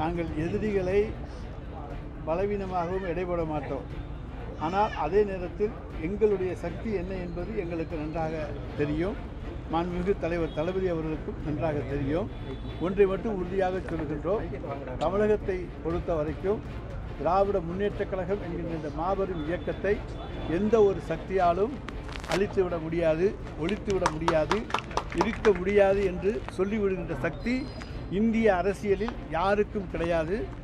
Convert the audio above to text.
நாங்கள் எதிரிகளை பலவீனமாகவும் எடைபோட மாட்டோம் ஆனால் அதே நேரத்தில் எங்களுடைய சக்தி என்ன என்பது எங்களுக்கு நன்றாக தெரியும் மாண்புமிகு தலைவர் தளபதி அவர்களுக்கும் நன்றாக தெரியும் ஒன்றை மட்டும் உறுதியாக சொல்கின்றோம் தமிழகத்தை பொறுத்த வரைக்கும் திராவிட முன்னேற்றக் கழகம் என்கின்ற இந்த மாபெரும் இயக்கத்தை எந்த ஒரு சக்தியாலும் அழித்துவிட முடியாது ஒழித்துவிட முடியாது இருக்க முடியாது என்று சொல்லிவிடுகின்ற சக்தி இந்திய அரசியலில் யாருக்கும் கிடையாது